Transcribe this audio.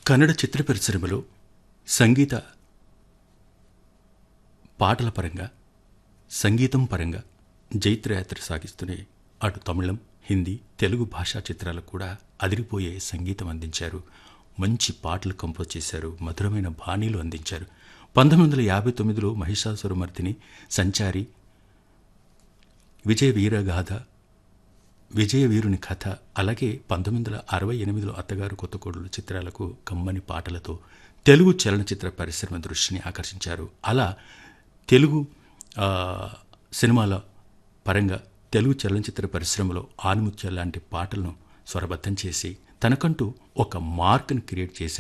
కన్నడ చిత్ర పరిశ్రమలో సంగీత పాటల పరంగా సంగీతం పరంగా జైత్రయాత్ర సాగిస్తూనే అటు తమిళం హిందీ తెలుగు భాషా చిత్రాలకు కూడా అదిరిపోయే సంగీతం అందించారు మంచి పాటలు కంపోజ్ చేశారు మధురమైన బాణీలు అందించారు పంతొమ్మిది వందల యాభై తొమ్మిదిలో మహిషాసురమర్దిని సంచారి విజయ వీరగాథ విజయ వీరుని కథ అలాగే పంతొమ్మిది వందల అరవై ఎనిమిదిలో అత్తగారు కొత్తకోడలు చిత్రాలకు కమ్మని పాటలతో తెలుగు చలనచిత్ర పరిశ్రమ దృష్టిని ఆకర్షించారు అలా తెలుగు ఆ, సినిమాల పరంగా తెలుగు చలనచిత్ర పరిశ్రమలో ఆనిముత్యాల లాంటి పాటలను స్వరబద్ధం చేసి తనకంటూ ఒక మార్క్ని క్రియేట్ చేశారు